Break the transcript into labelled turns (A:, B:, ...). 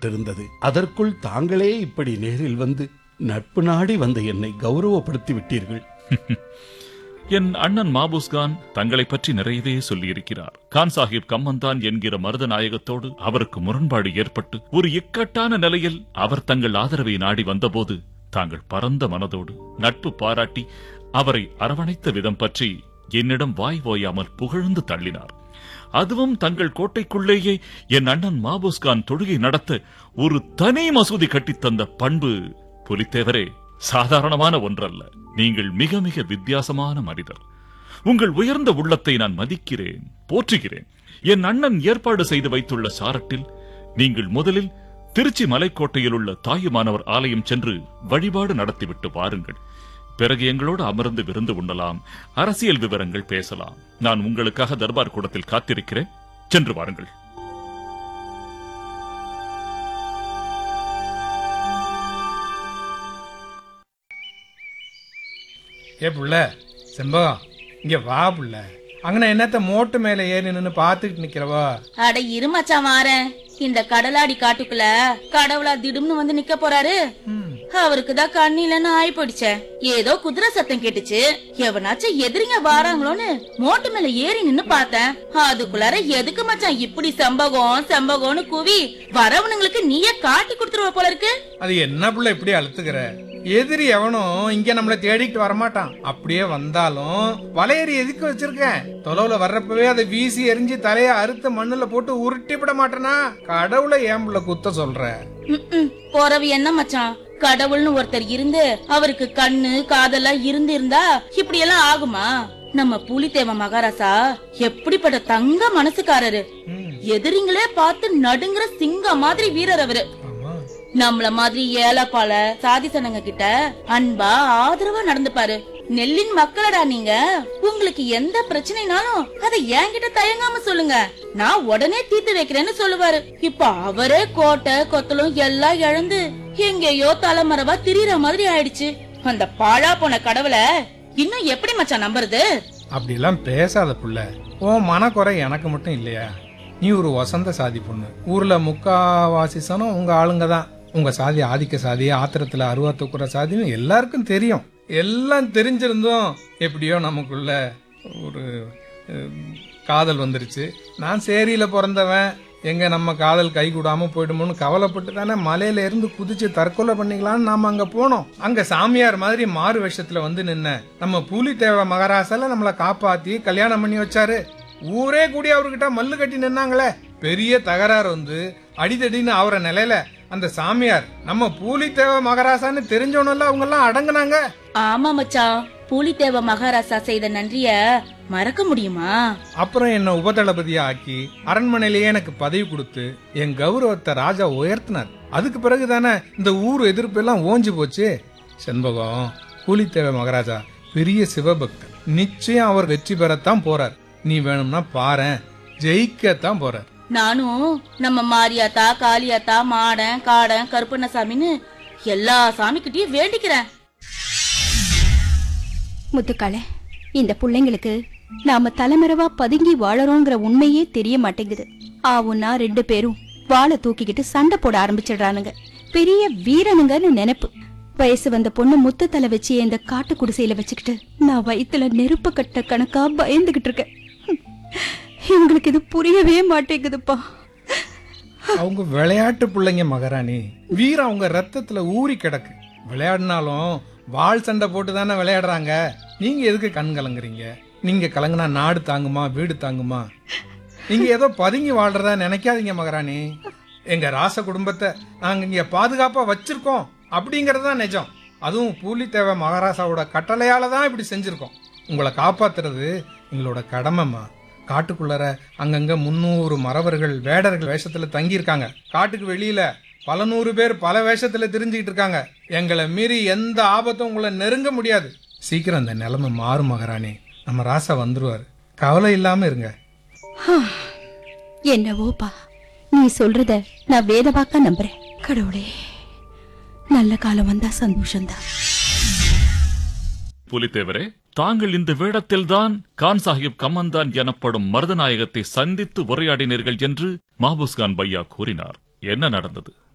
A: நடைபெற்றிருந்தது அதற்குள் தாங்களே இப்படி நேரில் வந்து நட்பு நாடி வந்த என்னை கௌரவப்படுத்தி விட்டீர்கள்
B: என் அண்ணன் மாபூஸ்கான் தங்களை பற்றி நிறையவே சொல்லியிருக்கிறார் கான் சாஹிப் கம்மந்தான் என்கிற மருதநாயகத்தோடு அவருக்கு முரண்பாடு ஏற்பட்டு ஒரு இக்கட்டான நிலையில் அவர் தங்கள் ஆதரவை நாடி வந்தபோது தாங்கள் பரந்த மனதோடு நட்பு பாராட்டி அவரை அரவணைத்த விதம் பற்றி என்னிடம் வாய் ஓயாமல் புகழ்ந்து தள்ளினார் அதுவும் தங்கள் கோட்டைக்குள்ளேயே என் அண்ணன் மாபூஸ்கான் தொழுகை நடத்த ஒரு தனி மசூதி கட்டித் தந்த பண்பு புலித்தேவரே சாதாரணமான ஒன்றல்ல நீங்கள் மிக மிக வித்தியாசமான மனிதர் உங்கள் உயர்ந்த உள்ளத்தை நான் மதிக்கிறேன் போற்றுகிறேன் என் அண்ணன் ஏற்பாடு செய்து வைத்துள்ள சாரட்டில் நீங்கள் முதலில் திருச்சி மலைக்கோட்டையில் உள்ள தாயுமானவர் ஆலயம் சென்று வழிபாடு நடத்திவிட்டு வாருங்கள் பிறகு எங்களோடு அமர்ந்து விருந்து உண்ணலாம் அரசியல் விவரங்கள் பேசலாம் நான் உங்களுக்காக தர்பார் கூடத்தில் காத்திருக்கிறேன் சென்று வாருங்கள்
C: ஏ புள்ள செம்பகம் இங்க வா புள்ள அங்கன என்னத்த மோட்டு மேல ஏறி நின்னு பாத்துக்கிட்டு நிக்கிறவா
D: அட இரு மச்சான் வாரேன் இந்த கடலாடி காட்டுக்குள்ள கடவுளா திடும்னு வந்து நிக்க போறாரு அவருக்கு தான் கண்ணிலன்னு ஆயி போயிடுச்சே ஏதோ குதிரை சத்தம் கேட்டுச்சு எவனாச்சும் எதிரிங்க வாராங்களோன்னு மோட்டு மேல ஏறி நின்னு பார்த்தேன் அதுக்குள்ளார எதுக்கு மச்சான் இப்படி செம்பகம் செம்பகம்னு கூவி வரவனுங்களுக்கு நீயே காட்டி கொடுத்துருவ போல இருக்கு
C: அது என்ன புள்ள இப்படி அழுத்துக்கிற எதிரி எவனும் இங்க நம்மள தேடிட்டு வரமாட்டான் அப்படியே வந்தாலும் வலையறி எதுக்கு வச்சிருக்கேன் தொலைவுல வர்றப்பவே அதை வீசி எரிஞ்சு தலைய அறுத்து மண்ணுல போட்டு உருட்டி விட மாட்டேனா கடவுளை ஏன் புள்ள குத்த சொல்ற
D: ம்ம். போறவு என்ன மச்சான் கடவுள்னு ஒருத்தர் இருந்து அவருக்கு கண்ணு காதெல்லாம் இருந்து இருந்தா இப்படி எல்லாம் ஆகுமா நம்ம புலித்தேவ மகாராசா எப்படிப்பட்ட தங்க மனசுக்காரரு எதிரிங்களே பார்த்து நடுங்குற சிங்கம் மாதிரி வீரர் அவரு
C: ஆமா
D: நம்மள மாதிரி ஏலப்பால சாதி சனங்க கிட்ட அன்பா ஆதரவா நடந்துப்பாரு நெல்லின் மக்களடா நீங்க உங்களுக்கு எந்த பிரச்சனைனாலும் அதை என்கிட்ட தயங்காம சொல்லுங்க நான் உடனே தீர்த்து வைக்கிறேன்னு சொல்லுவாரு இப்ப அவரே கோட்டை கொத்தலும் எல்லாம் இழந்து எங்கேயோ தலைமறைவா திரியற மாதிரி ஆயிடுச்சு அந்த பாழா போன கடவுளை இன்னும் எப்படி மச்சான் நம்புறது
C: அப்படிலாம் பேசாத புள்ள உன் மனக்குறை எனக்கு மட்டும் இல்லையா நீ ஒரு வசந்த சாதி பொண்ணு ஊர்ல முக்காவாசி சனம் உங்க ஆளுங்க தான் உங்க சாதி ஆதிக்க சாதி ஆத்திரத்துல அருவா தூக்குற சாதின்னு எல்லாருக்கும் தெரியும் எல்லாம் தெரிஞ்சிருந்தும் எப்படியோ நமக்குள்ள ஒரு அஹ், காதல் வந்துருச்சு நான் சேரியில பிறந்தவன் எங்க நம்ம காதல் கை கூடாம போயிடுமோன்னு கவலைப்பட்டு தானே மலையில இருந்து குதிச்சு தற்கொலை பண்ணிக்கலாம்னு நாம அங்க போனோம் அங்க சாமியார் மாதிரி மாறு வேஷத்துல வந்து நின்ன நம்ம பூலித்தேவ மகாராசால நம்மள காப்பாத்தி கல்யாணம் பண்ணி வச்சாரு ஊரே கூடி அவர்கிட்ட மல்லு கட்டி நின்னாங்களே பெரிய தகராறு வந்து அடிதடின்னு ஆகுற நிலையில அந்த சாமியார் நம்ம பூலித்தேவ மகாராசான்னு தெரிஞ்சவனல்ல அவங்க எல்லாம் அடங்குனாங்க
D: ஆமா மச்சான் புலித்தேவ மகாராசா செய்த நன்றிய மறக்க முடியுமா
C: அப்புறம் என்ன உபதளபதியா ஆக்கி அரண்மனையிலேயே எனக்கு பதவி கொடுத்து என் கௌரவத்தை ராஜா உயர்த்தினார் அதுக்கு பிறகுதானே இந்த ஊர் எதிர்ப்பு எல்லாம் ஓஞ்சு போச்சு செண்பகம் கூலித்தேவ மகாராஜா பெரிய சிவபக்தர் நிச்சயம் அவர் வெற்றி பெறத்தான் போறார் நீ வேணும்னா பாரேன் ஜெயிக்கத்தான் போறார்
D: நானும் நம்ம மாரியாத்தா காளியாத்தா மாடன் காடன் கருப்பண்ணசாமின்னு எல்லா சாமிக்கிட்டயும் வேண்டிக்கிறேன்
E: முத்துக்காளே இந்த புள்ளைங்களுக்கு நாம தலைமறைவா பதுங்கி வாழறோங்கிற உண்மையே தெரிய மாட்டேங்குது ஆவுன்னா ரெண்டு பேரும் வாளை தூக்கிக்கிட்டு சண்டை போட ஆரம்பிச்சிடுறானுங்க பெரிய வீரனுங்கன்னு நினைப்பு வயசு வந்த பொண்ணு முத்து தலை வச்சு இந்த காட்டு குடிசையில வச்சுக்கிட்டு நான் வயித்துல நெருப்பு கட்ட கணக்கா பயந்துகிட்டு இருக்கேன் ஹம். இவங்களுக்கு இது புரியவே மாட்டேங்குதுப்பா
C: அவங்க விளையாட்டு பிள்ளைங்க மகாராணி வீரம் அவங்க ரத்தத்துல ஊறி கிடக்கு விளையாடினாலும் வாள் சண்டை போட்டு தானே விளையாடுறாங்க நீங்க எதுக்கு கண் கலங்குறீங்க நீங்க கலங்குனா நாடு தாங்குமா வீடு தாங்குமா நீங்க ஏதோ பதுங்கி வாழ்றதா நினைக்காதீங்க மகாராணி எங்க ராச குடும்பத்தை நாங்க இங்க பாதுகாப்பா வச்சிருக்கோம் அப்படிங்கறது தான் நிஜம் அதுவும் பூலித்தேவ மகாராசாவோட கட்டளையால தான் இப்படி செஞ்சிருக்கோம் உங்களை காப்பாத்துறது எங்களோட கடமைமா காட்டுக்குள்ளர அங்கங்க முன்னூறு மறவர்கள் வேடர்கள் வேஷத்துல தங்கி இருக்காங்க காட்டுக்கு வெளியில பல நூறு பேர் பல வேஷத்துல தெரிஞ்சுக்கிட்டு இருக்காங்க எங்களை மீறி எந்த ஆபத்தும் உங்களை நெருங்க முடியாது சீக்கிரம் அந்த நிலைமை மாறும் மகாராணி நம்ம ராசா வந்துருவாரு கவலை இல்லாம இருங்க
E: என்னவோப்பா நீ சொல்றத நான் வேதவாக்கா நம்புறேன் கடவுளே நல்ல காலம் வந்தா சந்தோஷம்தான்
B: புலித்தேவரே தாங்கள் இந்த வேடத்தில்தான் கான் சாஹிப் கமந்தான் எனப்படும் மருதநாயகத்தை சந்தித்து உரையாடினீர்கள் என்று மாபூஸ்கான் பையா கூறினார் என்ன நடந்தது